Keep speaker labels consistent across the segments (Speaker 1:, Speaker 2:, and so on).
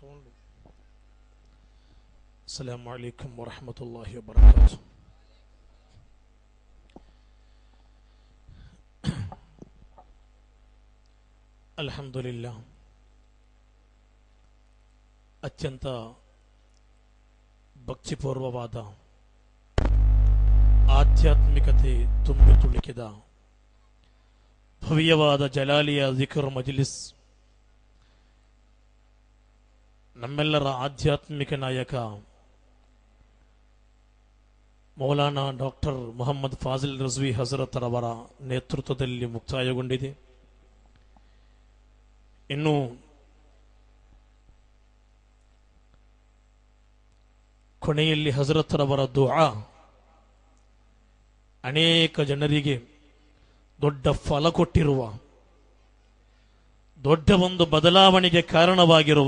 Speaker 1: sound السلام عليكم ورحمة الله وبركاته الحمد لله ಅತ್ಯಂತ ಭಕ್ತಿಪೂರ್ವವಾದ ಆಧ್ಯಾತ್ಮಿಕತೆ ತುಂಬಿ ತುಳುಕಿದ ಭವ್ಯವಾದ ಜಲಾಲಿಯ ಜಿಕರ್ ಮಜ್ಲಿಸ್ ನಮ್ಮೆಲ್ಲರ ಆಧ್ಯಾತ್ಮಿಕ ನಾಯಕ ಮೌಲಾನಾ ಡಾಕ್ಟರ್ ಮೊಹಮ್ಮದ್ ಫಾಜಿಲ್ ರಜ್ವಿ ಹಜರತ್ ರವರ ನೇತೃತ್ವದಲ್ಲಿ ಮುಕ್ತಾಯಗೊಂಡಿದೆ ಇನ್ನು ಕೊನೆಯಲ್ಲಿ ಹಜರತ್ ರವರ ದುಆ ಅನೇಕ ಜನರಿಗೆ ದೊಡ್ಡ ಫಲ ಕೊಟ್ಟಿರುವ ದೊಡ್ಡ ಒಂದು ಬದಲಾವಣೆಗೆ ಕಾರಣವಾಗಿರುವ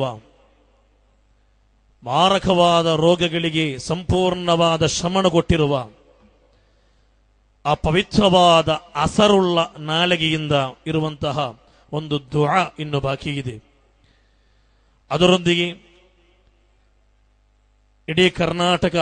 Speaker 1: ಮಾರಕವಾದ ರೋಗಗಳಿಗೆ ಸಂಪೂರ್ಣವಾದ ಶಮನ ಕೊಟ್ಟಿರುವ ಆ ಪವಿತ್ರವಾದ ಅಸರುಳ್ಳ ನಾಲಿಗೆಯಿಂದ ಇರುವಂತಹ ಒಂದು ದುಆ ಇನ್ನು ಬಾಕಿ ಇದೆ ಅದರೊಂದಿಗೆ ಇಡೀ ಕರ್ನಾಟಕ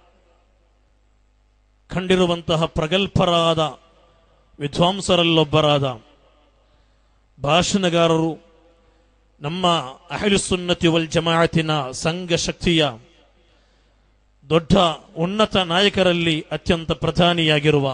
Speaker 1: ಕಂಡಿರುವಂತಹ ಪ್ರಗಲ್ಭರಾದ ವಿದ್ವಾಂಸರಲ್ಲೊಬ್ಬರಾದ ಭಾಷಣಗಾರರು ನಮ್ಮ ಅಹಲುಸುನ್ನತಿ ವಲ್ ಜಮಾಅತಿನ ಸಂಘ ಶಕ್ತಿಯ ದೊಡ್ಡ ಉನ್ನತ ನಾಯಕರಲ್ಲಿ ಅತ್ಯಂತ ಪ್ರಧಾನಿಯಾಗಿರುವ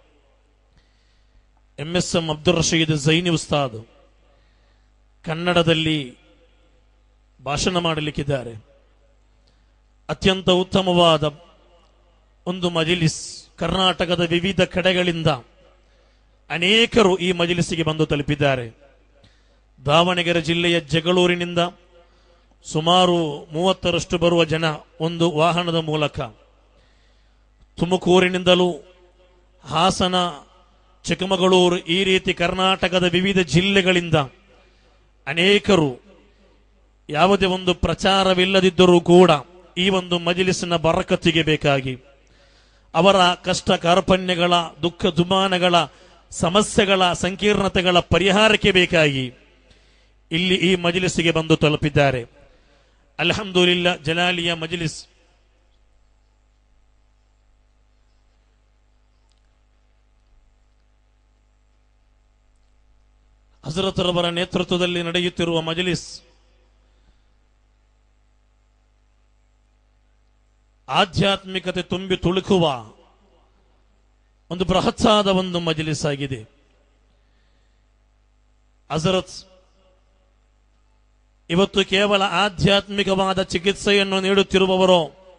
Speaker 1: M S M Abdul Rashid Zaini Ustad ಕನ್ನಡದಲ್ಲಿ ಭಾಷಣ ಮಾಡಲಿಕ್ಕಿದ್ದಾರೆ ಅತ್ಯಂತ ಉತ್ತಮವಾದ ಒಂದು ಮಜಿಲಿಸ್ ಕರ್ನಾಟಕದ ವಿವಿಧ ಕಡೆಗಳಿಂದ ಅನೇಕರು ಈ ಮಜಿಲಿಸಿಗೆ ಬಂದು ತಲುಪಿದ್ದಾರೆ ದಾವಣಗೆರೆ ಜಿಲ್ಲೆಯ ಜಗಳೂರಿನಿಂದ ಸುಮಾರು ಮೂವತ್ತರಷ್ಟು ಬರುವ ಜನ ಒಂದು ವಾಹನದ ಮೂಲಕ ತುಮಕೂರಿನಿಂದಲೂ ಹಾಸನ ಚಿಕ್ಕಮಗಳೂರು ಈ ರೀತಿ ಕರ್ನಾಟಕದ ವಿವಿಧ ಜಿಲ್ಲೆಗಳಿಂದ ಅನೇಕರು ಯಾವುದೇ ಒಂದು ಪ್ರಚಾರವಿಲ್ಲದಿದ್ದರೂ ಕೂಡ ಈ ಒಂದು ಮಜಿಲಿಸಿನ ಬರಕತ್ತಿಗೆ ಬೇಕಾಗಿ ಅವರ ಕಷ್ಟ ಕಾರ್ಪಣ್ಯಗಳ ದುಃಖ ದುಮಾನಗಳ ಸಮಸ್ಯೆಗಳ ಸಂಕೀರ್ಣತೆಗಳ ಪರಿಹಾರಕ್ಕೆ ಬೇಕಾಗಿ ಇಲ್ಲಿ ಈ ಮಜಲಿಸಿಗೆ ಬಂದು ತಲುಪಿದ್ದಾರೆ ಅಲ್ಹಮ್ದುಲಿಲ್ಲ ಜಲಾಲಿಯ ಮಜಲಿಸ್ ಹಜರತರವರ ನೇತೃತ್ವದಲ್ಲಿ ನಡೆಯುತ್ತಿರುವ ಮಜಲಿಸ್ ಆಧ್ಯಾತ್ಮಿಕತೆ ತುಂಬಿ ತುಳುಕುವ ಒಂದು ಬೃಹತ್ಸಾದ ಒಂದು ಮಜಲಿಸ್ ಆಗಿದೆ ಹಜರತ್ ಇವತ್ತು ಕೇವಲ ಆಧ್ಯಾತ್ಮಿಕವಾದ ಚಿಕಿತ್ಸೆಯನ್ನು ನೀಡುತ್ತಿರುವವರು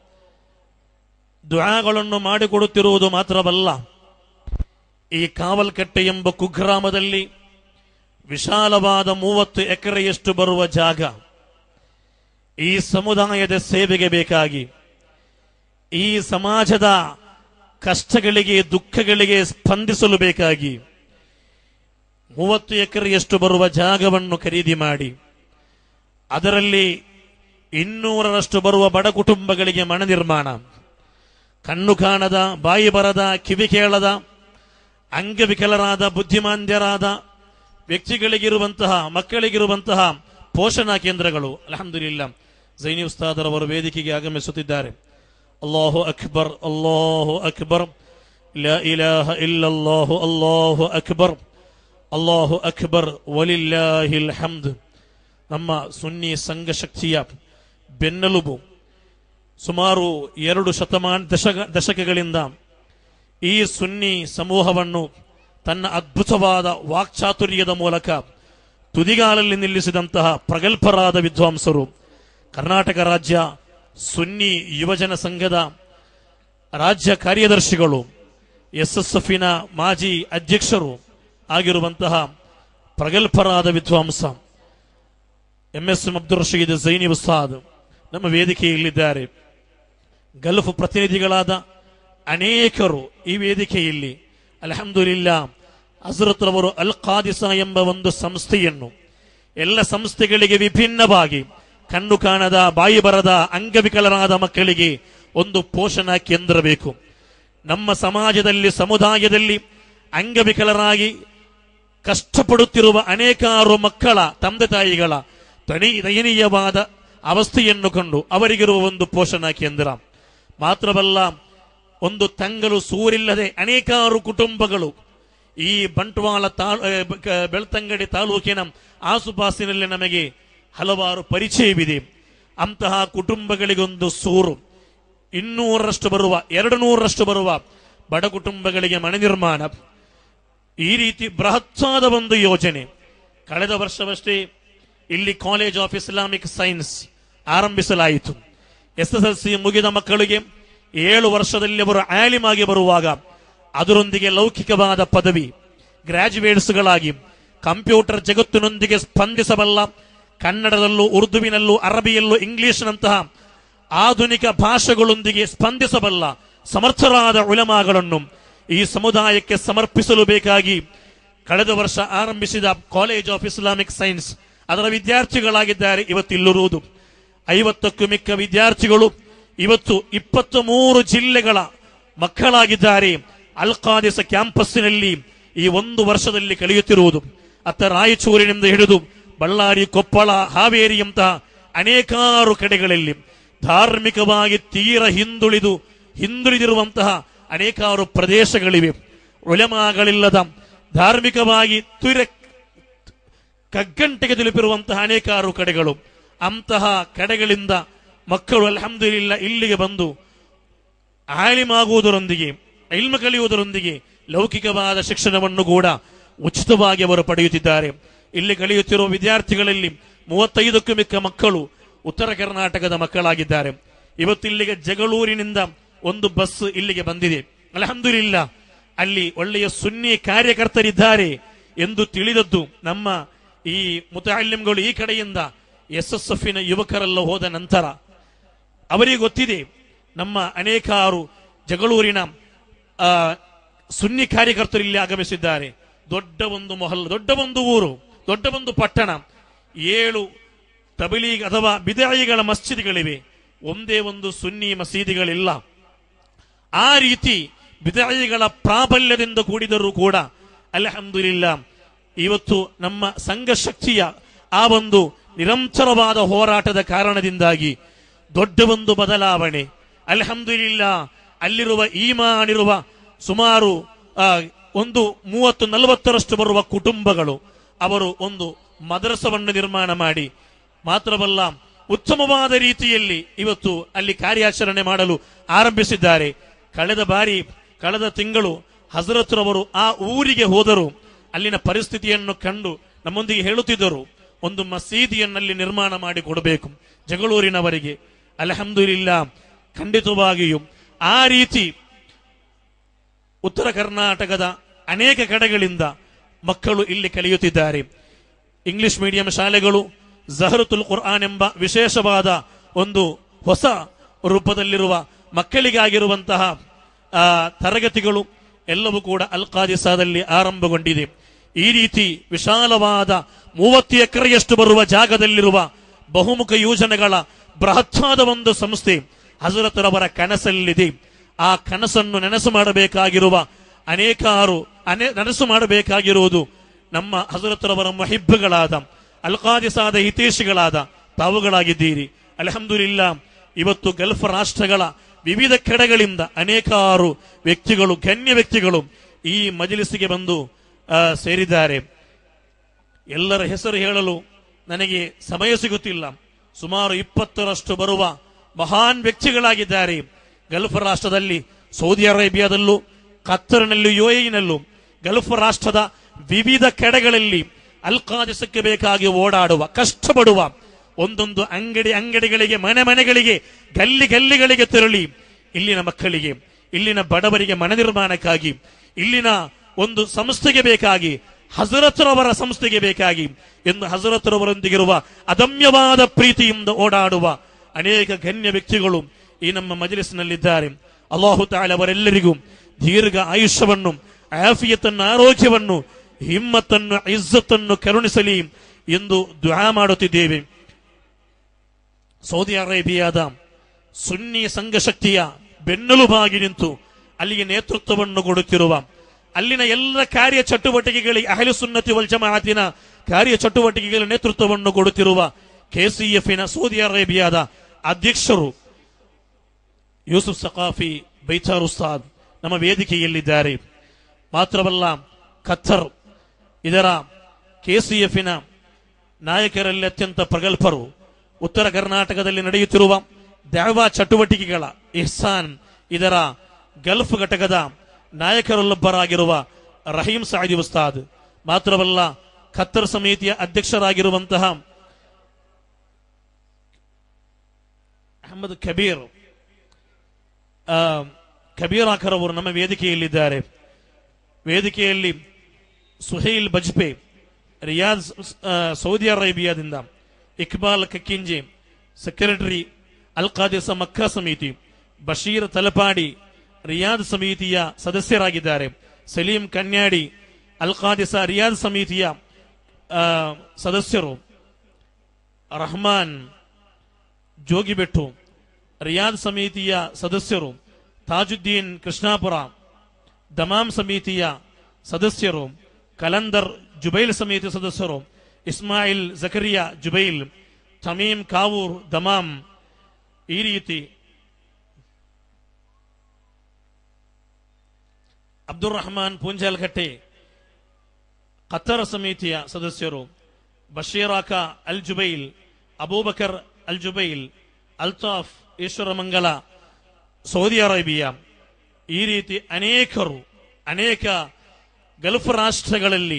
Speaker 1: ದುಆಗಳನ್ನು ಮಾಡಿಕೊಡುತ್ತಿರುವುದು ಮಾತ್ರವಲ್ಲ ಈ ಕಾವಲ್ಕಟ್ಟೆ ಎಂಬ ಕುಗ್ರಾಮದಲ್ಲಿ ವಿಶಾಲವಾದ ಮೂವತ್ತು ಎಕರೆಯಷ್ಟು ಬರುವ ಜಾಗ ಈ ಸಮುದಾಯದ ಸೇವೆಗೆ ಬೇಕಾಗಿ ಈ ಸಮಾಜದ ಕಷ್ಟಗಳಿಗೆ ದುಃಖಗಳಿಗೆ ಸ್ಪಂದಿಸಲು ಬೇಕಾಗಿ ಮೂವತ್ತು ಎಕರೆಯಷ್ಟು ಬರುವ ಜಾಗವನ್ನು ಖರೀದಿ ಮಾಡಿ ಅದರಲ್ಲಿ ಇನ್ನೂರರಷ್ಟು ಬರುವ ಬಡ ಕುಟುಂಬಗಳಿಗೆ ಮನ ನಿರ್ಮಾಣ ಕಣ್ಣು ಕಾಣದ ಬಾಯಿ ಬರದ ಕಿವಿ ಕೇಳದ ಅಂಗವಿಕಲರಾದ ಬುದ್ಧಿಮಾಂದ್ಯರಾದ ವ್ಯಕ್ತಿಗಳಿಗಿರುವಂತಹ ಮಕ್ಕಳಿಗಿರುವಂತಹ ಪೋಷಣಾ ಕೇಂದ್ರಗಳು ಅಲ್ಹಮ್ದುಲಿಲ್ಲ ಜೈನಿ ಉಸ್ತಾದರವರು ವೇದಿಕೆಗೆ ಆಗಮಿಸುತ್ತಿದ್ದಾರೆ ಅಲ್ಲಾಹು ಅಕ್ಬರ್ ಅಲ್ಲಾಹು ಅಕ್ಬರ್ لا إله إلا الله الله أكبر الله أكبر ولله الحمد ನಮ್ಮ ಸುನ್ನಿ ಸಂಘ ಶಕ್ತಿಯ ಬೆನ್ನೆಲುಬು ಸುಮಾರು ಎರಡು ಶತಮಾನ ದಶಕ ದಶಕಗಳಿಂದ ಈ ಸುನ್ನಿ ಸಮೂಹವನ್ನು ತನ್ನ ಅದ್ಭುತವಾದ ವಾಕ್ಚಾತುರ್ಯದ ಮೂಲಕ ತುದಿಗಾಲಲ್ಲಿ ನಿಲ್ಲಿಸಿದಂತಹ ಪ್ರಗಲ್ಭರಾದ ವಿದ್ವಾಂಸರು ಕರ್ನಾಟಕ ರಾಜ್ಯ ಸುನ್ನಿ ಯುವಜನ ಸಂಘದ ರಾಜ್ಯ ಕಾರ್ಯದರ್ಶಿಗಳು ಎಸ್ ಎಸ್ ಎಫಿನ ಮಾಜಿ ಅಧ್ಯಕ್ಷರು ಆಗಿರುವಂತಹ ಪ್ರಗಲ್ಭರಾದ ವಿದ್ವಾಂಸ ಎಂ ಎಸ್ ಅಬ್ದುಲ್ ರಶೀದ್ ಜೈನಿ ಉಸ್ತಾದ್ ನಮ್ಮ ವೇದಿಕೆಯಲ್ಲಿದ್ದಾರೆ ಗಲ್ಫ್ ಪ್ರತಿನಿಧಿಗಳಾದ ಅನೇಕರು ಈ ವೇದಿಕೆಯಲ್ಲಿ ಅಲ್ಹಮ್ದುಲಿಲ್ಲ ಹಜರತ್ ರವರು ಅಲ್ ಖಾದಿಸ ಎಂಬ ಒಂದು ಸಂಸ್ಥೆಯನ್ನು ಎಲ್ಲ ಸಂಸ್ಥೆಗಳಿಗೆ ವಿಭಿನ್ನವಾಗಿ ಕಣ್ಣು ಕಾಣದ ಬಾಯಿ ಬರದ ಅಂಗವಿಕಲರಾದ ಮಕ್ಕಳಿಗೆ ಒಂದು ಪೋಷಣಾ ಕೇಂದ್ರ ಬೇಕು ನಮ್ಮ ಸಮಾಜದಲ್ಲಿ ಸಮುದಾಯದಲ್ಲಿ ಅಂಗವಿಕಲರಾಗಿ ಕಷ್ಟಪಡುತ್ತಿರುವ ಅನೇಕಾರು ಮಕ್ಕಳ ತಂದೆ ತಾಯಿಗಳ ದಣಿ ದಯನೀಯವಾದ ಅವಸ್ಥೆಯನ್ನು ಕಂಡು ಅವರಿಗಿರುವ ಒಂದು ಪೋಷಣಾ ಕೇಂದ್ರ ಮಾತ್ರವಲ್ಲ ಒಂದು ತಂಗಲು ಸೂರಿಲ್ಲದೆ ಅನೇಕಾರು ಕುಟುಂಬಗಳು ಈ ಬಂಟ್ವಾಳ ತಾ- ಆ, ಬ- ಕ- ಬೆಳ್ತಂಗಡಿ ತಾಲೂಕಿನ ಆಸುಪಾಸಿನಲ್ಲಿ ನಮಗೆ ಹಲವಾರು ಪರಿಚಯವಿದೆ ಅಂತಹ ಕುಟುಂಬಗಳಿಗೊಂದು ಸೂರು ಇನ್ನೂರರಷ್ಟು ಬರುವ ಎರಡು ನೂರರಷ್ಟು ಬರುವ ಬಡ ಕುಟುಂಬಗಳಿಗೆ ಮನೆ ನಿರ್ಮಾಣ ಈ ರೀತಿ ಬೃಹತ್ತಾದ ಒಂದು ಯೋಜನೆ ಕಳೆದ ವರ್ಷವಷ್ಟೇ ಇಲ್ಲಿ ಕಾಲೇಜ್ ಆಫ್ ಇಸ್ಲಾಮಿಕ್ ಸೈನ್ಸ್ ಆರಂಭಿಸಲಾಯಿತು ಎಸ್ ಎಸ್ ಎಲ್ ಸಿ ಮುಗಿದ ಮಕ್ಕಳಿಗೆ ಏಳು ವರ್ಷದಲ್ಲಿ ಅವರು ಆಲಿಮಾಗಿ ಬರುವಾಗ ಅದರೊಂದಿಗೆ ಲೌಕಿಕವಾದ ಪದವಿ ಗ್ರಾಜುಯೇಟ್ಸ್ಗಳಾಗಿ ಕಂಪ್ಯೂಟರ್ ಜಗತ್ತಿನೊಂದಿಗೆ ಸ್ಪಂದಿಸಬಲ್ಲ ಕನ್ನಡದಲ್ಲೂ ಉರ್ದುವಿನಲ್ಲೂ ಅರಬಿಯಲ್ಲೂ ಇಂಗ್ಲಿಷ್ನಂತಹ ಆಧುನಿಕ ಭಾಷೆಗಳೊಂದಿಗೆ ಸ್ಪಂದಿಸಬಲ್ಲ ಸಮರ್ಥರಾದ ಉಲಮಾಗಳನ್ನು ಈ ಸಮುದಾಯಕ್ಕೆ ಸಮರ್ಪಿಸಲು ಬೇಕಾಗಿ ಕಳೆದ ವರ್ಷ ಆರಂಭಿಸಿದ ಕಾಲೇಜ್ ಆಫ್ ಇಸ್ಲಾಮಿಕ್ ಸೈನ್ಸ್ ಅದರ ವಿದ್ಯಾರ್ಥಿಗಳಾಗಿದ್ದಾರೆ ಇವತ್ತಿಲ್ಲಿರುವುದು ಐವತ್ತಕ್ಕೂ ಮಿಕ್ಕ ವಿದ್ಯಾರ್ಥಿಗಳು ಇವತ್ತು ಇಪ್ಪತ್ತ ಮೂರು ಜಿಲ್ಲೆಗಳ ಮಕ್ಕಳಾಗಿದ್ದಾರೆ ಅಲ್ ಖಾದಿಸ ಕ್ಯಾಂಪಸ್ಸಿನಲ್ಲಿ ಈ ಒಂದು ವರ್ಷದಲ್ಲಿ ಕಳೆಯುತ್ತಿರುವುದು ಅತ್ತ ರಾಯಚೂರಿನಿಂದ ಹಿಡಿದು ಬಳ್ಳಾರಿ ಕೊಪ್ಪಳ ಹಾವೇರಿಯಂತಹ ಅನೇಕಾರು ಕಡೆಗಳಲ್ಲಿ ಧಾರ್ಮಿಕವಾಗಿ ತೀರ ಹಿಂದುಳಿದು ಹಿಂದುಳಿದಿರುವಂತಹ ಅನೇಕಾರು ಪ್ರದೇಶಗಳಿವೆ ಉಲೆಮಾಗಳಿಲ್ಲದ ಧಾರ್ಮಿಕವಾಗಿ ತೀರ ಕಗ್ಗಂಟೆಗೆ ತಲುಪಿರುವಂತಹ ಅನೇಕಾರು ಕಡೆಗಳು ಅಂತಹ ಕಡೆಗಳಿಂದ ಮಕ್ಕಳು ಅಲ್ಹಮ್ದುಲಿಲ್ಲ ಇಲ್ಲಿಗೆ ಬಂದು ಆಲಿಮಾಗುವುದರೊಂದಿಗೆ ಇಲ್ಮ ಕಲಿಯುವುದರೊಂದಿಗೆ ಲೌಕಿಕವಾದ ಶಿಕ್ಷಣವನ್ನು ಕೂಡ ಉಚಿತವಾಗಿ ಅವರು ಪಡೆಯುತ್ತಿದ್ದಾರೆ ಇಲ್ಲಿ ಕಲಿಯುತ್ತಿರುವ ವಿದ್ಯಾರ್ಥಿಗಳಲ್ಲಿ ಮೂವತ್ತೈದಕ್ಕೂ ಮಿಕ್ಕ ಮಕ್ಕಳು ಉತ್ತರ ಕರ್ನಾಟಕದ ಮಕ್ಕಳಾಗಿದ್ದಾರೆ ಇವತ್ತಿಲ್ಲಿಗೆ ಜಗಳೂರಿನಿಂದ ಒಂದು ಬಸ್ ಇಲ್ಲಿಗೆ ಬಂದಿದೆ ಅಲ್ಹಮ್ದುಲಿಲ್ಲ ಅಲ್ಲಿ ಒಳ್ಳೆಯ ಸುನ್ನಿ ಕಾರ್ಯಕರ್ತರಿದ್ದಾರೆ ಎಂದು ತಿಳಿದದ್ದು ನಮ್ಮ ಈ ಮುತಾಲಿಂಗಳು ಈ ಕಡೆಯಿಂದ ಎಸ್ ಎಸ್ ಎಫ್ನ ಯುವಕರೆಲ್ಲ ಹೋದ ನಂತರ ಅವರಿಗೆ ಗೊತ್ತಿದೆ ನಮ್ಮ ಅನೇಕಾರು ಜಗಳೂರಿನ ಆ, ಸುನ್ನಿ ಕಾರ್ಯಕರ್ತರು ಇಲ್ಲಿ ಆಗಮಿಸಿದ್ದಾರೆ ದೊಡ್ಡ ಒಂದು ಮೊಹಲ್ ದೊಡ್ಡ ಒಂದು ಊರು ದೊಡ್ಡ ಒಂದು ಪಟ್ಟಣ ಏಳು ತಬಲೀಗ್ ಅಥವಾ ಬಿದಾಯಿಗಳ ಮಸ್ಜಿದ್ಗಳಿವೆ ಒಂದೇ ಒಂದು ಸುನ್ನಿ ಮಸೀದಿಗಳಿಲ್ಲ ಆ ರೀತಿ ಬಿದಾಯಿಗಳ ಪ್ರಾಬಲ್ಯದಿಂದ ಕೂಡಿದರೂ ಕೂಡ ಅಲ್ಹಮ್ದುಲಿಲ್ಲ ಇವತ್ತು ನಮ್ಮ ಸಂಘ ಶಕ್ತಿಯ ಆ ಒಂದು ನಿರಂತರವಾದ ಹೋರಾಟದ ಕಾರಣದಿಂದಾಗಿ ದೊಡ್ಡ ಒಂದು ಬದಲಾವಣೆ ಅಲ್ಹಮ್ದುಲಿಲ್ಲ ಅಲ್ಲಿರುವ ಈಮಾನಿರುವ ಸುಮಾರು ಆ, ಒಂದು ಮೂವತ್ತು ನಲವತ್ತರಷ್ಟು ಬರುವ ಕುಟುಂಬಗಳು ಅವರು ಒಂದು ಮದರಸವನ್ನು ನಿರ್ಮಾಣ ಮಾಡಿ ಮಾತ್ರವಲ್ಲ ಉತ್ತಮವಾದ ರೀತಿಯಲ್ಲಿ ಇವತ್ತು ಅಲ್ಲಿ ಕಾರ್ಯಾಚರಣೆ ಮಾಡಲು ಆರಂಭಿಸಿದ್ದಾರೆ ಕಳೆದ ಬಾರಿ ಕಳೆದ ತಿಂಗಳು ಹಜರತ್ರವರು ಆ ಊರಿಗೆ ಹೋದರು ಅಲ್ಲಿನ ಪರಿಸ್ಥಿತಿಯನ್ನು ಕಂಡು ನಮ್ಮೊಂದಿಗೆ ಹೇಳುತ್ತಿದ್ದರು ಒಂದು ಮಸೀದಿಯನ್ನಲ್ಲಿ ನಿರ್ಮಾಣ ಮಾಡಿ ಕೊಡಬೇಕು ಜಗಳೂರಿನವರಿಗೆ ಅಲ್ಹಮ್ದುಲಿಲ್ಲ ಖಂಡಿತವಾಗಿಯೂ ಆ ರೀತಿ ಉತ್ತರ ಕರ್ನಾಟಕದ ಅನೇಕ ಕಡೆಗಳಿಂದ ಮಕ್ಕಳು ಇಲ್ಲಿ ಕಲಿಯುತ್ತಿದ್ದಾರೆ ಇಂಗ್ಲಿಷ್ ಮೀಡಿಯಂ ಶಾಲೆಗಳು ಜಹರತುಲ್ ಕುರ್ಆನ್ ಎಂಬ ವಿಶೇಷವಾದ ಒಂದು ಹೊಸ ರೂಪದಲ್ಲಿರುವ ಮಕ್ಕಳಿಗಾಗಿರುವಂತಹ ಆ, ತರಗತಿಗಳು ಎಲ್ಲವೂ ಕೂಡ ಅಲ್ ಖಾದಿಸಾದಲ್ಲಿ ಆರಂಭಗೊಂಡಿದೆ ಈ ರೀತಿ ವಿಶಾಲವಾದ ಮೂವತ್ತು ಎಕರೆಯಷ್ಟು ಬರುವ ಜಾಗದಲ್ಲಿರುವ ಬಹುಮುಖ ಯೋಜನೆಗಳ ಬೃಹತ್ತಾದ ಒಂದು ಸಂಸ್ಥೆ ಹಜರತರವರ ಕನಸಲ್ಲಿದೆ ಆ ಕನಸನ್ನು ನೆನಸು ಮಾಡಬೇಕಾಗಿರುವ ಅನೇಕಾರು ಅನೆ ನೆನಸು ಮಾಡಬೇಕಾಗಿರುವುದು ನಮ್ಮ ಹಜರತರವರ ಮಹಿಬ್ಬಗಳಾದ ಅಲ್ಕಾದಿಸಾದ ಹಿತೇಶಿಗಳಾದ ತಾವುಗಳಾಗಿದ್ದೀರಿ ಅಲ್ಹಮ್ದುಲಿಲ್ಲ ಇವತ್ತು ಗಲ್ಫ್ ರಾಷ್ಟ್ರಗಳ ವಿವಿಧ ಕಡೆಗಳಿಂದ ಅನೇಕಾರು ವ್ಯಕ್ತಿಗಳು ಗಣ್ಯ ವ್ಯಕ್ತಿಗಳು ಈ ಮಜಲಿಸಿಗೆ ಬಂದು ಆ, ಸೇರಿದ್ದಾರೆ ಎಲ್ಲರ ಹೆಸರು ಹೇಳಲು ನನಗೆ ಸಮಯ ಸಿಗುತ್ತಿಲ್ಲ ಸುಮಾರು ಇಪ್ಪತ್ತರಷ್ಟು ಬರುವ ಮಹಾನ್ ವ್ಯಕ್ತಿಗಳಾಗಿದ್ದಾರೆ ಗಲ್ಫ್ ರಾಷ್ಟ್ರದಲ್ಲಿ ಸೌದಿ ಅರೇಬಿಯಾದಲ್ಲೂ ಕತ್ತರಿನಲ್ಲೂ ಯುಎಇನಲ್ಲೂ ಗಲ್ಫ್ ರಾಷ್ಟ್ರದ ವಿವಿಧ ಕಡೆಗಳಲ್ಲಿ ಅಲ್ಕಾದಿಸಕ್ಕೆ ಬೇಕಾಗಿ ಓಡಾಡುವ ಕಷ್ಟಪಡುವ ಒಂದೊಂದು ಅಂಗಡಿ ಅಂಗಡಿಗಳಿಗೆ ಮನೆ ಮನೆಗಳಿಗೆ ಗಲ್ಲಿ ಗಲ್ಲಿಗಳಿಗೆ ತೆರಳಿ ಇಲ್ಲಿನ ಮಕ್ಕಳಿಗೆ ಇಲ್ಲಿನ ಬಡವರಿಗೆ ಮನೆ ನಿರ್ಮಾಣಕ್ಕಾಗಿ ಇಲ್ಲಿನ ಒಂದು ಸಂಸ್ಥೆಗೆ ಬೇಕಾಗಿ ಹಜರತ್ರವರ ಸಂಸ್ಥೆಗೆ ಬೇಕಾಗಿ ಎಂದು ಹಜರತ್ರವರೊಂದಿಗಿರುವ ಅದಮ್ಯವಾದ ಪ್ರೀತಿಯಿಂದ ಓಡಾಡುವ ಅನೇಕ ಗಣ್ಯ ವ್ಯಕ್ತಿಗಳು ಈ ನಮ್ಮ ಮಜಲಿಸ್ನಲ್ಲಿದ್ದಾರೆ ಅಲ್ಲಾಹು ತಾಳ ಅವರೆಲ್ಲರಿಗೂ ದೀರ್ಘ ಆಯುಷ್ಯವನ್ನು ಆಫಿಯತನ್ನು ಆರೋಗ್ಯವನ್ನು ಹಿಮ್ಮತ್ತನ್ನು ಇಜ್ಜತ್ತನ್ನು ಕರುಣಿಸಲಿ ಎಂದು ದ್ವಾ ಮಾಡುತ್ತಿದ್ದೇವೆ ಸೌದಿ ಅರೇಬಿಯಾದ ಸುನ್ನಿ ಸಂಘಶಕ್ತಿಯ ಬೆನ್ನೆಲುಬಾಗಿ ನಿಂತು ಅಲ್ಲಿಗೆ ನೇತೃತ್ವವನ್ನು ಕೊಡುತ್ತಿರುವ ಅಲ್ಲಿನ ಎಲ್ಲ ಕಾರ್ಯ ಚಟುವಟಿಕೆಗಳಿಗೆ ಅಹಲು ಸುನ್ನತಿ ವಲ್ ಜಮಾಅತಿನ ಕಾರ್ಯ ಚಟುವಟಿಕೆಗಳ ನೇತೃತ್ವವನ್ನು ಕೊಡುತ್ತಿರುವ ಕೆಸಿಎಫ್ನ ಸೌದಿ ಅರೇಬಿಯಾದ ಅಧ್ಯಕ್ಷರು ಯೂಸುಫ್ ಸಕಾಫಿ ಬೈಚಾರ್ ಉಸ್ತಾದ್ ನಮ್ಮ ವೇದಿಕೆಯಲ್ಲಿದ್ದಾರೆ ಮಾತ್ರವಲ್ಲ ಖತ್ತರ್ ಇದರ ಕೆಸಿಎಫ್ನ ನಾಯಕರಲ್ಲಿ ಅತ್ಯಂತ ಪ್ರಗಲ್ಭರು ಉತ್ತರ ಕರ್ನಾಟಕದಲ್ಲಿ ನಡೆಯುತ್ತಿರುವ ದ್ಯಾವಾ ಚಟುವಟಿಕೆಗಳ ಇಹ್ಸಾನ್ ಇದರ ಗಲ್ಫ್ ಘಟಕದ ನಾಯಕರಲ್ಲೊಬ್ಬರಾಗಿರುವ ರಹೀಂ ಸಾಯಿದಿ ಉಸ್ತಾದ್ ಮಾತ್ರವಲ್ಲ ಖತ್ತರ್ ಸಮಿತಿಯ ಅಧ್ಯಕ್ಷರಾಗಿರುವಂತಹ ಅಹಮದ್ ಕಬೀರ್ ಆ, ಕಬೀರ್ ಆಖರ್ ಅವರು ನಮ್ಮ ವೇದಿಕೆಯಲ್ಲಿದ್ದಾರೆ ವೇದಿಕೆಯಲ್ಲಿ ಸುಹೈಲ್ ಬಜ್ಪೆ ರಿಯಾದ್ ಸ- ಆ, ಸೌದಿ ಅರೇಬಿಯಾದಿಂದ Iqbal Kakkinje secretary Al Khadisa ಮಕ್ಕಾ ಸಮಿತಿ ಬಶೀರ್ ತಲಪಾಡಿ ರಿಯಾದ್ ಸಮಿತಿಯ ಸದಸ್ಯರಾಗಿದ್ದಾರೆ ಸಲೀಂ ಕನ್ಯಾಡಿ ಅಲ್ ಖಾದಿಸ ರಿಯಾದ್ ಸಮಿತಿಯ ಆ, ಸದಸ್ಯರು ರಹಮಾನ್ ಜೋಗಿಬೆಟ್ಟು ರಿಯಾದ್ ಸಮಿತಿಯ ಸದಸ್ಯರು ತಾಜುದ್ದೀನ್ ಕೃಷ್ಣಾಪುರ ದಮಾಮ್ ಸಮಿತಿಯ ಸದಸ್ಯರು ಕಲಂದರ್ ಜುಬೈಲ್ ಸಮಿತಿ ಸದಸ್ಯರು ಇಸ್ಮಾಯಿಲ್ ಜಕರಿಯಾ ಜುಬೈಲ್ ತಮೀಮ್ ಕಾವೂರ್ ದಮಾಮ್ ಈ ರೀತಿ ಅಬ್ದುಲ್ ರಹಮಾನ್ ಪೂಂಜಾಲ್ಕಟ್ಟೆ ಕತ್ತರ್ ಸಮಿತಿಯ ಸದಸ್ಯರು ಬಶೀರಾಕ ಅಲ್ Jubail Abubakar Al Jubail Altaf Eshwaramangala Saudi Arabia ಈ ರೀತಿ ಅನೇಕರು ಅನೇಕ ಗಲ್ಫ್ ರಾಷ್ಟ್ರಗಳಲ್ಲಿ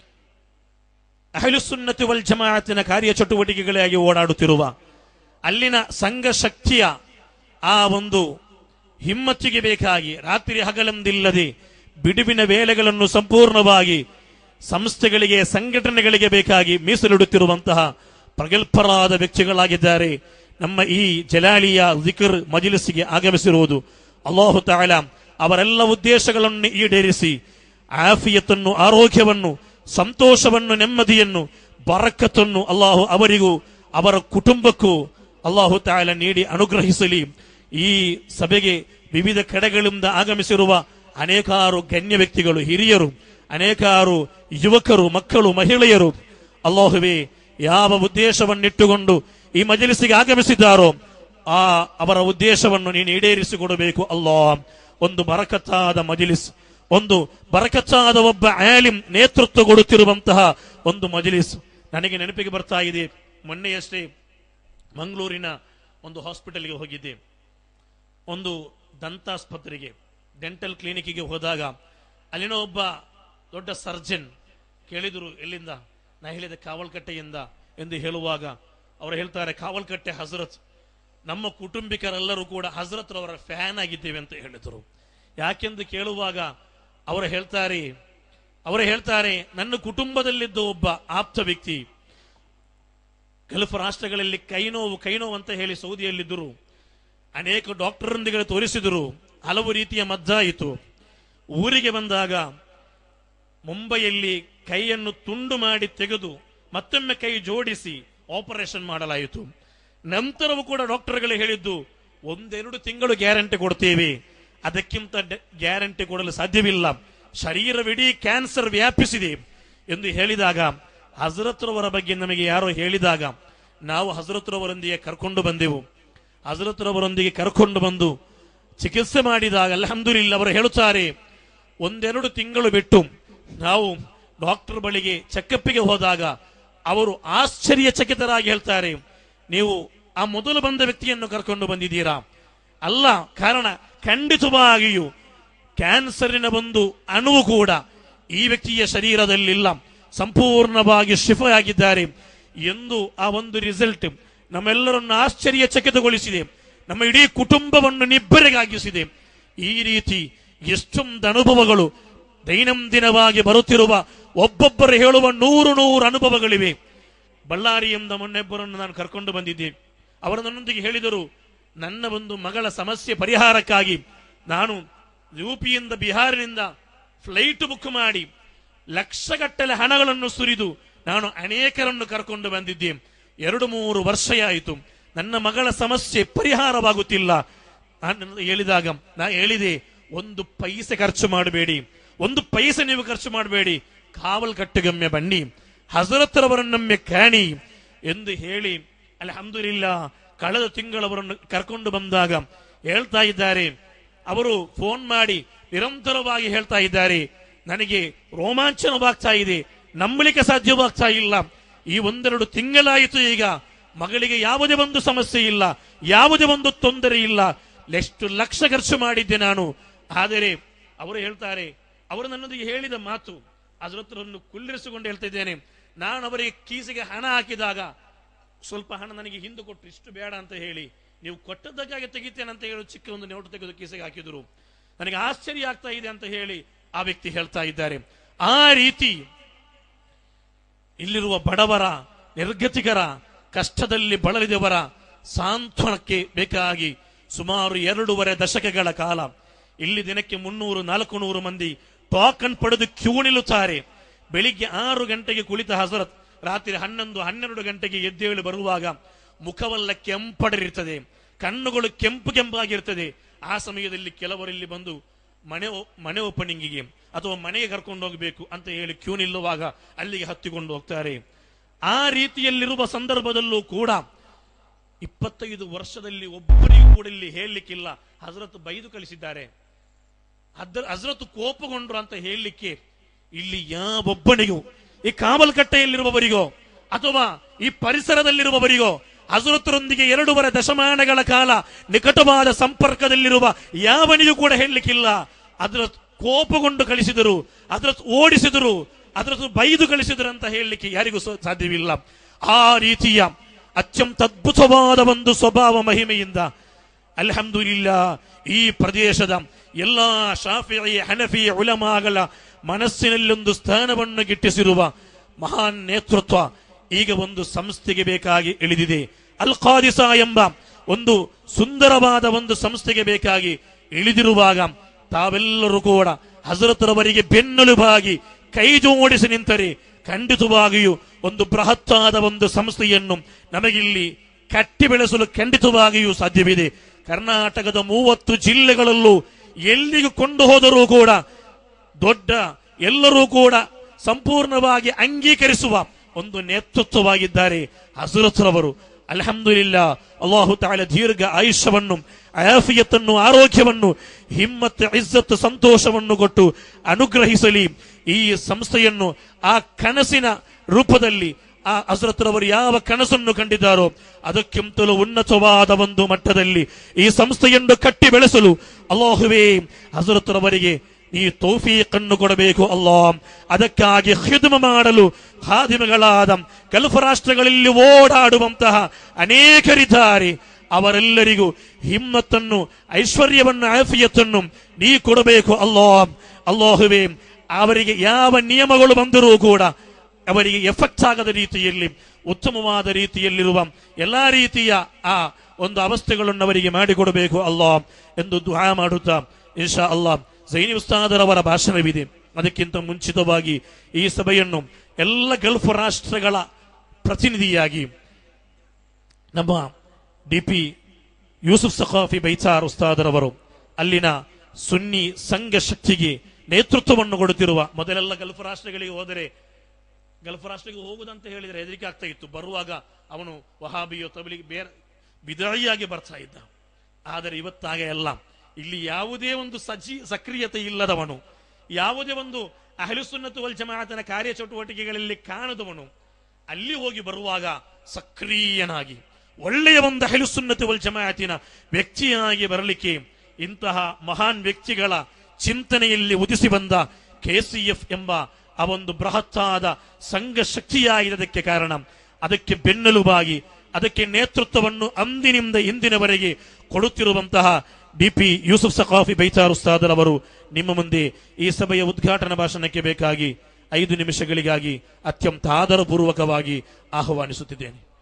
Speaker 1: ಅಹಲುಸುನ್ನತಿ ವಲ್ ಜಮಾಅತಿನ ಕಾರ್ಯಚಟುವಟಿಕೆಗಳಾಗಿ ಓಡಾಡುತ್ತಿರುವ ಅಲ್ಲಿನ ಸಂಘ ಶಕ್ತಿಯ ಆ ಒಂದು ಹಿಮ್ಮತ್ತಿಗೆ ಬೇಕಾಗಿ ರಾತ್ರಿ ಹಗಲೆಂದಿಲ್ಲದೆ ಬಿಡುವಿನ ವೇಳೆಗಳನ್ನು ಸಂಪೂರ್ಣವಾಗಿ ಸಂಸ್ಥೆಗಳಿಗೆ ಸಂಘಟನೆಗಳಿಗೆ ಬೇಕಾಗಿ ಮೀಸಲಿಡುತ್ತಿರುವಂತಹ ಪ್ರಗಲ್ಭರಾದ ವ್ಯಕ್ತಿಗಳಾಗಿದ್ದಾರೆ ನಮ್ಮ ಈ ಜಲಾಲಿಯ ದಿಕರ್ ಮಜಿಲಿಸಿಗೆ ಆಗಮಿಸಿರುವುದು ಅಲ್ಲಾಹು ತಾಲ ಅವರೆಲ್ಲ ಉದ್ದೇಶಗಳನ್ನು ಈಡೇರಿಸಿ ಆಫಿಯತನ್ನು ಆರೋಗ್ಯವನ್ನು ಸಂತೋಷವನ್ನು ನೆಮ್ಮದಿಯನ್ನು ಬರಕತ್ತನ್ನು ಅಲ್ಲಾಹು ಅವರಿಗೂ ಅವರ ಕುಟುಂಬಕ್ಕೂ ಅಲ್ಲಾಹು ತಾಲ ನೀಡಿ ಅನುಗ್ರಹಿಸಲಿ ಈ ಸಭೆಗೆ ವಿವಿಧ ಕಡೆಗಳಿಂದ ಆಗಮಿಸಿರುವ ಅನೇಕಾರು ಗಣ್ಯ ವ್ಯಕ್ತಿಗಳು ಹಿರಿಯರು ಅನೇಕಾರು ಯುವಕರು ಮಕ್ಕಳು ಮಹಿಳೆಯರು ಅಲ್ಲಾಹುವೇ ಯಾವ ಉದ್ದೇಶವನ್ನಿಟ್ಟುಕೊಂಡು ಈ ಮಜಲಿಸಿಗೆ ಆಗಮಿಸಿದ್ದಾರೋ ಆ ಅವರ ಉದ್ದೇಶವನ್ನು ನೀನು ಈಡೇರಿಸಿಕೊಡಬೇಕು ಅಲ್ಲಾ ಒಂದು ಬರಕತ್ತಾದ ಮಜಲಿಸ್ ಒಂದು ಬರಕತ್ತಾದ ಒಬ್ಬ ಆಲಿಂ ನೇತೃತ್ವ ಕೊಡುತ್ತಿರುವಂತಹ ಒಂದು ಮಜಲಿಸ್ ನನಗೆ ನೆನಪಿಗೆ ಬರ್ತಾ ಇದೆ ಮೊನ್ನೆಯಷ್ಟೇ ಮಂಗಳೂರಿನ ಒಂದು ಹಾಸ್ಪಿಟಲ್ಗೆ ಹೋಗಿದ್ದೆ ಒಂದು ದಂತಾಸ್ಪತ್ರೆಗೆ ಡೆಂಟಲ್ ಕ್ಲಿನಿಕ್ಗೆ ಹೋದಾಗ ಅಲ್ಲಿನ ಒಬ್ಬ ದೊಡ್ಡ ಸರ್ಜನ್ ಕೇಳಿದರು ಎಲ್ಲಿಂದ ನಾ ಹೇಳಿದೆ ಕಾವಲ್ಕಟ್ಟೆಯಿಂದ ಎಂದು ಹೇಳುವಾಗ ಅವರು ಹೇಳ್ತಾರೆ ಕಾವಲ್ಕಟ್ಟೆ ಹಜರತ್ ನಮ್ಮ ಕುಟುಂಬಿಕರೆಲ್ಲರೂ ಕೂಡ ಹಜರತ್ ಅವರ ಫ್ಯಾನ್ ಆಗಿದ್ದೇವೆ ಅಂತ ಹೇಳಿದರು ಯಾಕೆಂದು ಕೇಳುವಾಗ ಅವರು ಹೇಳ್ತಾರೆ ಅವರು ಹೇಳ್ತಾರೆ ನನ್ನ ಕುಟುಂಬದಲ್ಲಿದ್ದ ಒಬ್ಬ ಆಪ್ತ ವ್ಯಕ್ತಿ ಗಲ್ಫ್ ರಾಷ್ಟ್ರಗಳಲ್ಲಿ ಕೈನೋವು ಕೈನೋವು ಅಂತ ಹೇಳಿ ಸೌದಿಯಲ್ಲಿದ್ದರು ಅನೇಕ ಡಾಕ್ಟರ್ನೊಂದಿಗೆ ತೋರಿಸಿದರು ಹಲವು ರೀತಿಯ ಮದ್ದಾಯಿತು ಊರಿಗೆ ಬಂದಾಗ ಮುಂಬೈಯಲ್ಲಿ ಕೈಯನ್ನು ತುಂಡು ಮಾಡಿ ತೆಗೆದು ಮತ್ತೊಮ್ಮೆ ಕೈ ಜೋಡಿಸಿ ಆಪರೇಷನ್ ಮಾಡಲಾಯಿತು ನಂತರವೂ ಕೂಡ ಡಾಕ್ಟರ್ಗಳು ಹೇಳಿದ್ದು ಒಂದೆರಡು ತಿಂಗಳು ಗ್ಯಾರಂಟಿ ಕೊಡ್ತೇವೆ ಅದಕ್ಕಿಂತ ಗ್ಯಾರಂಟಿ ಕೊಡಲು ಸಾಧ್ಯವಿಲ್ಲ ಶರೀರವಿಡೀ ಕ್ಯಾನ್ಸರ್ ವ್ಯಾಪಿಸಿದೆ ಎಂದು ಹೇಳಿದಾಗ ಹಜರತ್ರವರ ಬಗ್ಗೆ ನಮಗೆ ಯಾರೋ ಹೇಳಿದಾಗ ನಾವು ಹಜರತ್ರವರೊಂದಿಗೆ ಕರ್ಕೊಂಡು ಬಂದೆವು ಹಜರತ್ರವರೊಂದಿಗೆ ಕರ್ಕೊಂಡು ಬಂದು ಚಿಕಿತ್ಸೆ ಮಾಡಿದಾಗ ಅಲ್ಹಮ್ದುಲಿಲ್ಲ ಅವರು ಹೇಳುತ್ತಾರೆ ಒಂದೆರಡು ತಿಂಗಳು ಬಿಟ್ಟು ನಾವು ಡಾಕ್ಟರ್ ಬಳಿಗೆ ಚೆಕಪ್ಪಿಗೆ ಹೋದಾಗ ಅವರು ಆಶ್ಚರ್ಯಚಕಿತರಾಗಿ ಹೇಳ್ತಾರೆ ನೀವು ಆ ಮೊದಲು ಬಂದ ವ್ಯಕ್ತಿಯನ್ನು ಕರ್ಕೊಂಡು ಬಂದಿದ್ದೀರಾ ಅಲ್ಲ ಕಾರಣ ಖಂಡಿತವಾಗಿಯೂ ಕ್ಯಾನ್ಸರಿನ ಒಂದು ಅಣುವು ಕೂಡ ಈ ವ್ಯಕ್ತಿಯ ಶರೀರದಲ್ಲಿಲ್ಲ ಸಂಪೂರ್ಣವಾಗಿ ಶಿಫೆಯಾಗಿದ್ದಾರೆ ಎಂದು ಆ ಒಂದು ರಿಸಲ್ಟ್ ನಮ್ಮೆಲ್ಲರನ್ನು ಆಶ್ಚರ್ಯಚಕಿತಗೊಳಿಸಿದೆ ನಮ್ಮ ಇಡೀ ಕುಟುಂಬವನ್ನು ನಿಬ್ಬರೆಗಾಗಿಸಿದೆ ಈ ರೀತಿ ಎಷ್ಟೊಂದು ಅನುಭವಗಳು ದೈನಂದಿನವಾಗಿ ಬರುತ್ತಿರುವ ಒಬ್ಬೊಬ್ಬರು ಹೇಳುವ ನೂರು ನೂರು ಅನುಭವಗಳಿವೆ ಬಳ್ಳಾರಿಯಿಂದ ಮೊನ್ನೆಬ್ಬರನ್ನು ನಾನು ಕರ್ಕೊಂಡು ಬಂದಿದ್ದೆ ಅವರು ನನ್ನೊಂದಿಗೆ ಹೇಳಿದರು ನನ್ನ ಒಂದು ಮಗಳ ಸಮಸ್ಯೆ ಪರಿಹಾರಕ್ಕಾಗಿ ನಾನು ಯುಪಿಯಿಂದ ಬಿಹಾರಿನಿಂದ ಫ್ಲೈಟ್ ಬುಕ್ ಮಾಡಿ ಲಕ್ಷಗಟ್ಟಲೆ ಹಣಗಳನ್ನು ಸುರಿದು ನಾನು ಅನೇಕರನ್ನು ಕರ್ಕೊಂಡು ಬಂದಿದ್ದೆ ಎರಡು ಮೂರು ವರ್ಷ ಆಯಿತು ನನ್ನ ಮಗಳ ಸಮಸ್ಯೆ ಪರಿಹಾರವಾಗುತ್ತಿಲ್ಲ ನಾನು ಹೇಳಿದಾಗ ನಾ ಹೇಳಿದೆ ಒಂದು ಪೈಸೆ ಖರ್ಚು ಮಾಡಬೇಡಿ ಒಂದು ಪೈಸೆ ನೀವು ಖರ್ಚು ಮಾಡಬೇಡಿ ಕಾವಲ್ ಕಟ್ಟುಗಮ್ಮೆ ಬನ್ನಿ ಹಜರತ್ರವರನ್ನೊಮ್ಮೆ ಕಾಣಿ ಎಂದು ಹೇಳಿ ಅಲ್ಹಮ್ದುಲಿಲ್ಲ ಕಳೆದ ತಿಂಗಳವರನ್ನು ಕರ್ಕೊಂಡು ಬಂದಾಗ ಹೇಳ್ತಾ ಇದ್ದಾರೆ ಅವರು ಫೋನ್ ಮಾಡಿ ನಿರಂತರವಾಗಿ ಹೇಳ್ತಾ ಇದ್ದಾರೆ ನನಗೆ ರೋಮಾಂಚನವಾಗ್ತಾ ಇದೆ ನಂಬಲಿಕ್ಕೆ ಸಾಧ್ಯವಾಗ್ತಾ ಇಲ್ಲ ಈ ಒಂದೆರಡು ತಿಂಗಳಾಯಿತು ಈಗ ಮಗಳಿಗೆ ಯಾವುದೇ ಒಂದು ಸಮಸ್ಯೆ ಇಲ್ಲ ಯಾವುದೇ ಒಂದು ತೊಂದರೆ ಇಲ್ಲ ಎಷ್ಟು ಲಕ್ಷ ಖರ್ಚು ಮಾಡಿದ್ದೆ ನಾನು ಆದರೆ ಅವರು ಹೇಳ್ತಾರೆ ಅವರು ನನ್ನೊಂದಿಗೆ ಹೇಳಿದ ಮಾತು ಅದರತ್ರನ್ನು ಕುಳ್ಳಿರಿಸಿಕೊಂಡು ಹೇಳ್ತಾ ಇದ್ದೇನೆ ನಾನು ಅವರಿಗೆ ಕೀಸಿಗೆ ಹಣ ಹಾಕಿದಾಗ ಸ್ವಲ್ಪ ಹಣ ನನಗೆ ಹಿಂದೆ ಕೊಟ್ಟು ಇಷ್ಟು ಬೇಡ ಅಂತ ಹೇಳಿ ನೀವು ಕೊಟ್ಟದ್ದಕ್ಕಾಗಿ ತೆಗಿತೇನೆ ಅಂತ ಹೇಳಿ ಚಿಕ್ಕ ಒಂದು ನೋಟು ತೆಗೆದು ಕೀಸಿಗೆ ಹಾಕಿದ್ರು ನನಗೆ ಆಶ್ಚರ್ಯ ಆಗ್ತಾ ಇದೆ ಅಂತ ಹೇಳಿ ಆ ವ್ಯಕ್ತಿ ಹೇಳ್ತಾ ಇದ್ದಾರೆ ಆ ರೀತಿ ಇಲ್ಲಿರುವ ಬಡವರ ನಿರ್ಗತಿಕರ ಕಷ್ಟದಲ್ಲಿ ಬಳಲಿದವರ ಸಾಂತ್ವನಕ್ಕೆ ಬೇಕಾಗಿ ಸುಮಾರು ಎರಡೂವರೆ ದಶಕಗಳ ಕಾಲ ಇಲ್ಲಿ ದಿನಕ್ಕೆ ಮುನ್ನೂರು ನಾಲ್ಕು ನೂರು ಮಂದಿ ಟೋಕನ್ ಪಡೆದು ಕ್ಯೂ ನಿಲ್ಲುತ್ತಾರೆ ಬೆಳಿಗ್ಗೆ ಆರು ಗಂಟೆಗೆ ಕುಳಿತ ಹಜರತ್ ರಾತ್ರಿ ಹನ್ನೊಂದು ಹನ್ನೆರಡು ಗಂಟೆಗೆ ಎದ್ದೇಳಿ ಬರುವಾಗ ಮುಖವೆಲ್ಲ ಕೆಂಪಡರಿರ್ತದೆ ಕಣ್ಣುಗಳು ಕೆಂಪು ಕೆಂಪಾಗಿರ್ತದೆ ಆ ಸಮಯದಲ್ಲಿ ಕೆಲವರು ಇಲ್ಲಿ ಬಂದು ಮನೆ ಓ- ಮನೆ ಓಪನಿಂಗಿಗೆ ಅಥವಾ ಮನೆಗೆ ಕರ್ಕೊಂಡು ಹೋಗಬೇಕು ಅಂತ ಹೇಳಿ ಕ್ಯೂ ನಿಲ್ಲುವಾಗ ಅಲ್ಲಿಗೆ ಹತ್ತಿಕೊಂಡು ಹೋಗ್ತಾರೆ ಆ ರೀತಿಯಲ್ಲಿರುವ ಸಂದರ್ಭದಲ್ಲೂ ಕೂಡ ಇಪ್ಪತ್ತೈದು ವರ್ಷದಲ್ಲಿ ಒಬ್ಬರಿಗೂ ಕೂಡ ಇಲ್ಲಿ ಹೇಳಲಿಕ್ಕಿಲ್ಲ ಹಜರತ್ ಬೈದು ಕಳಿಸಿದ್ದಾರೆ ಅದ್ರ ಹಜರತ್ ಕೋಪಗೊಂಡ್ರು ಅಂತ ಹೇಳಲಿಕ್ಕೆ ಇಲ್ಲಿ ಯಾವೊಬ್ಬನಿಗೂ ಈ ಕಾವಲ್ಕಟ್ಟೆಯಲ್ಲಿರುವವರಿಗೋ ಅಥವಾ ಈ ಪರಿಸರದಲ್ಲಿರುವವರಿಗೋ ಹಜರತರೊಂದಿಗೆ ಎರಡೂವರೆ ದಶಮಾನಗಳ ಕಾಲ ನಿಕಟವಾದ ಸಂಪರ್ಕದಲ್ಲಿರುವ ಯಾವನಿಗೂ ಕೂಡ ಹೇಳಲಿಕ್ಕಿಲ್ಲ ಅದರ ಕೋಪಗೊಂಡು ಕಳಿಸಿದರು ಅದರ ಓಡಿಸಿದರು ಅದರ ಬೈದು ಕಳಿಸಿದರು ಅಂತ ಹೇಳಲಿಕ್ಕೆ ಯಾರಿಗೂ ಸ- ಸಾಧ್ಯವಿಲ್ಲ ಆ ರೀತಿಯ ಅತ್ಯಂತ ಅದ್ಭುತವಾದ ಒಂದು ಸ್ವಭಾವ ಮಹಿಮೆಯಿಂದ ಅಲ್ಹಮ್ದುಲಿಲ್ಲ ಈ ಪ್ರದೇಶದ ಎಲ್ಲಾ ಶಾಫಿ ಹನಫಿ ಉಲಮಾಗಳ ಮನಸ್ಸಿನಲ್ಲೊಂದು ಸ್ಥಾನವನ್ನು ಗಿಟ್ಟಿಸಿರುವ ಮಹಾನ್ ನೇತೃತ್ವ ಈಗ ಒಂದು ಸಂಸ್ಥೆಗೆ ಬೇಕಾಗಿ ಇಳಿದಿದೆ ಅಲ್ ಖಾದಿಸ ಎಂಬ ಒಂದು ಸುಂದರವಾದ ಒಂದು ಸಂಸ್ಥೆಗೆ ಬೇಕಾಗಿ ಇಳಿದಿರುವಾಗ ತಾವೆಲ್ಲರೂ ಕೂಡ ಹಜರತರವರಿಗೆ ಬೆನ್ನೆಲುಬಾಗಿ ಕೈ ಜೋಡಿಸಿ ನಿಂತರೆ ಖಂಡಿತವಾಗಿಯೂ ಒಂದು ಬೃಹತ್ತಾದ ಒಂದು ಸಂಸ್ಥೆಯನ್ನು ನಮಗಿಲ್ಲಿ ಕಟ್ಟಿ ಬೆಳೆಸಲು ಖಂಡಿತವಾಗಿಯೂ ಸಾಧ್ಯವಿದೆ ಕರ್ನಾಟಕದ ಮೂವತ್ತು ಜಿಲ್ಲೆಗಳಲ್ಲೂ ಎಲ್ಲಿಗೂ ಕೊಂಡು ಹೋದರೂ ಕೂಡ ದೊಡ್ಡ ಎಲ್ಲರೂ ಕೂಡ ಸಂಪೂರ್ಣವಾಗಿ ಅಂಗೀಕರಿಸುವ ಒಂದು ನೇತೃತ್ವವಾಗಿದ್ದಾರೆ ಹಜರತ್ರವರು ಅಲ್ಹಮ್ದುಲಿಲ್ಲ ಅಲ್ಲಾಹು ತಾಳ ದೀರ್ಘ ಆಯುಷ್ಯವನ್ನು ಆಫಿಯತ್ತನ್ನು ಆರೋಗ್ಯವನ್ನು ಹಿಮ್ಮತ್ ಇಜ್ಜತ್ ಸಂತೋಷವನ್ನು ಕೊಟ್ಟು ಅನುಗ್ರಹಿಸಲಿ ಈ ಸಂಸ್ಥೆಯನ್ನು ಆ ಕನಸಿನ ರೂಪದಲ್ಲಿ ಆ ಹಜರತ್ರವರು ಯಾವ ಕನಸನ್ನು ಕಂಡಿದ್ದಾರೋ ಅದಕ್ಕಿಂತಲೂ ಉನ್ನತವಾದ ಒಂದು ಮಟ್ಟದಲ್ಲಿ ಈ ಸಂಸ್ಥೆಯನ್ನು ಕಟ್ಟಿ ಬೆಳೆಸಲು ಅಲ್ಲಾಹುವೇ ಹಜರತ್ರವರಿಗೆ ಈ ತೌಫೀಕನ್ನು ಕೊಡಬೇಕು ಅಲ್ಲಾ ಅದಕ್ಕಾಗಿ ಖಿದ್ಮ ಮಾಡಲು ಖಾದಿಮಗಳಾದ ಗಲ್ಫ್ ರಾಷ್ಟ್ರಗಳಲ್ಲಿ ಓಡಾಡುವಂತಹ ಅನೇಕರಿದ್ದಾರೆ ಅವರೆಲ್ಲರಿಗೂ ಹಿಮ್ಮತ್ತನ್ನು ಐಶ್ವರ್ಯವನ್ನು ಆಫಿಯತ್ತನ್ನು ನೀ ಕೊಡಬೇಕು ಅಲ್ಲಾ ಅಲ್ಲಾಹುವೇ ಅವರಿಗೆ ಯಾವ ನಿಯಮಗಳು ಬಂದರೂ ಕೂಡ ಅವರಿಗೆ ಎಫೆಕ್ಟ್ ಆಗದ ರೀತಿಯಲ್ಲಿ ಉತ್ತಮವಾದ ರೀತಿಯಲ್ಲಿರುವ ಎಲ್ಲಾ ರೀತಿಯ ಆ ಒಂದು ಅವಸ್ಥೆಗಳನ್ನು ಅವರಿಗೆ ಮಾಡಿಕೊಡಬೇಕು ಅಲ್ಲಾ ಎಂದು ದುಹಾ ಮಾಡುತ್ತಾ ಇನ್ಶಾ ಅಲ್ಲಾ ಜೈನಿ ಉಸ್ತಾದರವರ ಭಾಷಣವಿದೆ ಅದಕ್ಕಿಂತ ಮುಂಚಿತವಾಗಿ ಈ ಸಭೆಯನ್ನು ಎಲ್ಲ ಗಲ್ಫ್ ರಾಷ್ಟ್ರಗಳ ಪ್ರತಿನಿಧಿಯಾಗಿ ನಮ್ಮ ಡಿಪಿ ಯೂಸುಫ್ ಸಖಾಫಿ ಬೈಚಾರ್ ಉಸ್ತಾದರವರು ಅಲ್ಲಿನ ಸುನ್ನಿ ಸಂಘ ಶಕ್ತಿಗೆ ನೇತೃತ್ವವನ್ನು ಕೊಡುತ್ತಿರುವ ಮೊದಲೆಲ್ಲ ಗಲ್ಫ್ ರಾಷ್ಟ್ರಗಳಿಗೆ ಹೋದರೆ ಗಲ್ಫ್ ರಾಷ್ಟ್ರಕ್ಕೆ ಹೋಗುದಂತ ಹೇಳಿದ್ರೆ ಹೆದರಿಕೆ ಆಗ್ತಾ ಇತ್ತು ಬರುವಾಗ ಅವನು ವಹಾಬಿಯೋ ತಬಲಿಗೆ ಬೇರೆ ಬಿದಾಯಿಯಾಗಿ ಬರ್ತಾ ಇದ್ದ ಆದರೆ ಇವತ್ತಾಗೆ ಅಲ್ಲ ಇಲ್ಲಿ ಯಾವುದೇ ಒಂದು ಸಜಿ ಸಕ್ರಿಯತೆ ಇಲ್ಲದವನು ಯಾವುದೇ ಒಂದು ಅಹಲುಸುನ್ನತು ವಲ್ ಜಮಾತನ ಕಾರ್ಯಚಟುವಟಿಕೆಗಳಲ್ಲಿ ಕಾಣದವನು ಅಲ್ಲಿ ಹೋಗಿ ಬರುವಾಗ ಸಕ್ರಿಯನಾಗಿ ಒಳ್ಳೆಯ ಒಂದು ಅಹಲುಸುನ್ನತು ವಲ್ ಜಮಾತಿನ ವ್ಯಕ್ತಿಯಾಗಿ ಬರಲಿಕ್ಕೆ ಇಂತಹ ಮಹಾನ್ ವ್ಯಕ್ತಿಗಳ ಚಿಂತನೆಯಲ್ಲಿ ಉದಿಸಿ ಬಂದ ಕೆಸಿಎಫ್ ಎಂಬ ಆ ಒಂದು ಬೃಹತ್ತಾದ ಸಂಘ ಶಕ್ತಿಯಾಗಿದ್ದಕ್ಕೆ ಕಾರಣ ಅದಕ್ಕೆ ಬೆನ್ನೆಲುಬಾಗಿ ಅದಕ್ಕೆ ನೇತೃತ್ವವನ್ನು ಅಂದಿನಿಂದ ಇಂದಿನವರೆಗೆ ಕೊಡುತ್ತಿರುವಂತಹ ಡಿಪಿ ಯೂಸುಫ್ ಸಖಾಫಿ ಬೈತಾರ್ ಉಸ್ತಾದರವರು ನಿಮ್ಮ ಮುಂದೆ ಈ ಸಭೆಯ ಉದ್ಘಾಟನಾ ಭಾಷಣಕ್ಕೆ ಬೇಕಾಗಿ ಐದು ನಿಮಿಷಗಳಿಗಾಗಿ ಅತ್ಯಂತ ಆದರಪೂರ್ವಕವಾಗಿ ಆಹ್ವಾನಿಸುತ್ತಿದ್ದೇನೆ